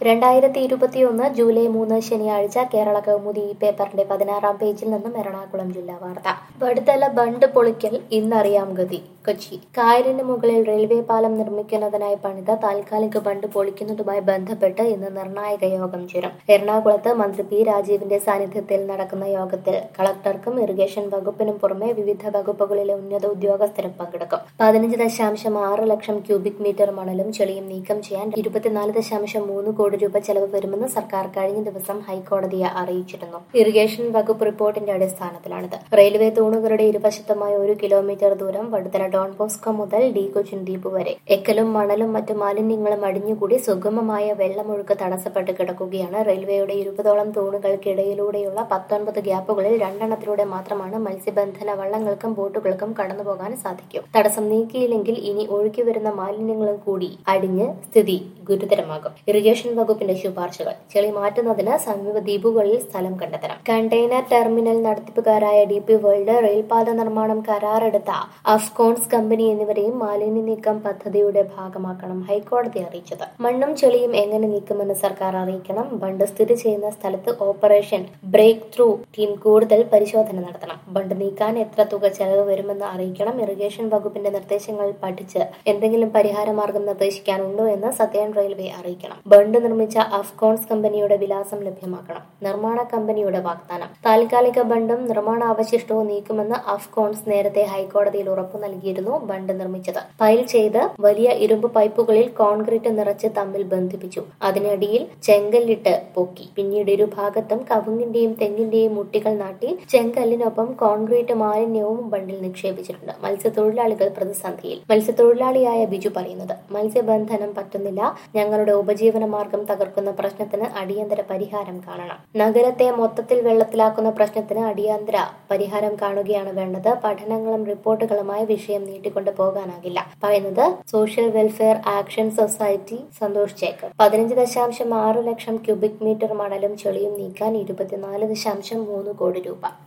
രണ്ടായിരത്തി ഇരുപത്തിയൊന്ന് ജൂലൈ മൂന്ന് ശനിയാഴ്ച കേരള കൗമുദി ഈ പേപ്പറിന്റെ പതിനാറാം പേജിൽ നിന്നും എറണാകുളം ജില്ലാ വാർത്ത വടുതല ബണ്ട് പൊളിക്കൽ ഇന്നറിയാം ഗതി കൊച്ചി കായലിന് മുകളിൽ റെയിൽവേ പാലം നിർമ്മിക്കുന്നതിനായി പണിത താൽക്കാലിക ബണ്ട് പൊളിക്കുന്നതുമായി ബന്ധപ്പെട്ട് ഇന്ന് നിർണായക യോഗം ചേരും എറണാകുളത്ത് മന്ത്രി പി രാജീവിന്റെ സാന്നിധ്യത്തിൽ നടക്കുന്ന യോഗത്തിൽ കളക്ടർക്കും ഇറിഗേഷൻ വകുപ്പിനും പുറമെ വിവിധ വകുപ്പുകളിലെ ഉന്നത ഉദ്യോഗസ്ഥരും പങ്കെടുക്കും പതിനഞ്ച് ദശാംശം ആറ് ലക്ഷം ക്യൂബിക് മീറ്റർ മണലും ചെളിയും നീക്കം ചെയ്യാൻ ഇരുപത്തിനാല് ദശാംശം മൂന്ന് കോടി രൂപ ചെലവ് വരുമെന്ന് സർക്കാർ കഴിഞ്ഞ ദിവസം ഹൈക്കോടതിയെ അറിയിച്ചിരുന്നു ഇറിഗേഷൻ വകുപ്പ് റിപ്പോർട്ടിന്റെ അടിസ്ഥാനത്തിലാണിത് റെയിൽവേ തൂണുകളുടെ ഇരുവശത്തുമായ ഒരു കിലോമീറ്റർ ദൂരം വടുതല ഡോൺ ബോസ്കോ മുതൽ ഡി കൊച്ചിൻ ദ്വീപ് വരെ എക്കലും മണലും മറ്റു മാലിന്യങ്ങളും അടിഞ്ഞുകൂടി സുഗമമായ വെള്ളമൊഴുക്ക് തടസ്സപ്പെട്ട് കിടക്കുകയാണ് റെയിൽവേയുടെ ഇരുപതോളം തൂണുകൾക്കിടയിലൂടെയുള്ള പത്തൊൻപത് ഗ്യാപ്പുകളിൽ രണ്ടെണ്ണത്തിലൂടെ മാത്രമാണ് മത്സ്യബന്ധന വള്ളങ്ങൾക്കും ബോട്ടുകൾക്കും കടന്നുപോകാൻ സാധിക്കും തടസ്സം നീക്കിയില്ലെങ്കിൽ ഇനി ഒഴുകി വരുന്ന മാലിന്യങ്ങളും കൂടി അടിഞ്ഞ് സ്ഥിതി ഗുരുതരമാകും ഇറിഗേഷൻ വകുപ്പിന്റെ ശുപാർശകൾ ചെളി മാറ്റുന്നതിന് സമീപ ദ്വീപുകളിൽ സ്ഥലം കണ്ടെത്തണം കണ്ടെയ്നർ ടെർമിനൽ നടത്തിപ്പുകാരായ ഡി പി വേൾഡ് റെയിൽപാത നിർമ്മാണം കരാറെടുത്ത അഫ്കോൺസ് കമ്പനി എന്നിവരെയും മാലിന്യ നീക്കം പദ്ധതിയുടെ ഭാഗമാക്കണം ഹൈക്കോടതി അറിയിച്ചത് മണ്ണും ചെളിയും എങ്ങനെ നീക്കുമെന്ന് സർക്കാർ അറിയിക്കണം ബണ്ട് സ്ഥിതി ചെയ്യുന്ന സ്ഥലത്ത് ഓപ്പറേഷൻ ബ്രേക്ക് ത്രൂ ടീം കൂടുതൽ പരിശോധന നടത്തണം ബണ്ട് നീക്കാൻ എത്ര തുക ചെലവ് വരുമെന്ന് അറിയിക്കണം ഇറിഗേഷൻ വകുപ്പിന്റെ നിർദ്ദേശങ്ങൾ പഠിച്ച് എന്തെങ്കിലും പരിഹാര മാർഗം നിർദ്ദേശിക്കാനുണ്ടോ എന്ന് സത്യാൻ റെയിൽവേ അറിയിക്കണം ബണ്ട് നിർമ്മിച്ച അഫ്കോൺസ് കമ്പനിയുടെ വിലാസം ലഭ്യമാക്കണം നിർമ്മാണ കമ്പനിയുടെ വാഗ്ദാനം താൽക്കാലിക ബണ്ടും നിർമ്മാണ അവശിഷ്ടവും നീക്കുമെന്ന് അഫ്കോൺസ് നേരത്തെ ഹൈക്കോടതിയിൽ ഉറപ്പു നൽകിയിരുന്നു ബണ്ട് നിർമ്മിച്ചത് പൈൽ ചെയ്ത് വലിയ ഇരുമ്പ് പൈപ്പുകളിൽ കോൺക്രീറ്റ് നിറച്ച് തമ്മിൽ ബന്ധിപ്പിച്ചു അതിനടിയിൽ ചെങ്കല്ലിട്ട് പൊക്കി പിന്നീട് ഇരുഭാഗത്തും കവുങ്ങിന്റെയും തെങ്ങിന്റെയും മുട്ടികൾ നാട്ടി ചെങ്കല്ലിനൊപ്പം കോൺക്രീറ്റ് മാലിന്യവും ബണ്ടിൽ നിക്ഷേപിച്ചിട്ടുണ്ട് മത്സ്യത്തൊഴിലാളികൾ പ്രതിസന്ധിയിൽ മത്സ്യത്തൊഴിലാളിയായ ബിജു പറയുന്നത് മത്സ്യബന്ധനം പറ്റുന്നില്ല ഞങ്ങളുടെ ഉപജീവന മാർഗം തകർക്കുന്ന പ്രശ്നത്തിന് അടിയന്തര പരിഹാരം കാണണം നഗരത്തെ മൊത്തത്തിൽ വെള്ളത്തിലാക്കുന്ന പ്രശ്നത്തിന് അടിയന്തര പരിഹാരം കാണുകയാണ് വേണ്ടത് പഠനങ്ങളും റിപ്പോർട്ടുകളുമായി വിഷയം നീട്ടിക്കൊണ്ടു പോകാനാകില്ല പറയുന്നത് social welfare action society Santhosh Chekkar പതിനഞ്ച് ദശാംശം ആറ് ലക്ഷം ക്യൂബിക് മീറ്റർ മണലും ചെളിയും നീക്കാൻ ഇരുപത്തിനാല് ദശാംശം മൂന്ന് കോടി രൂപ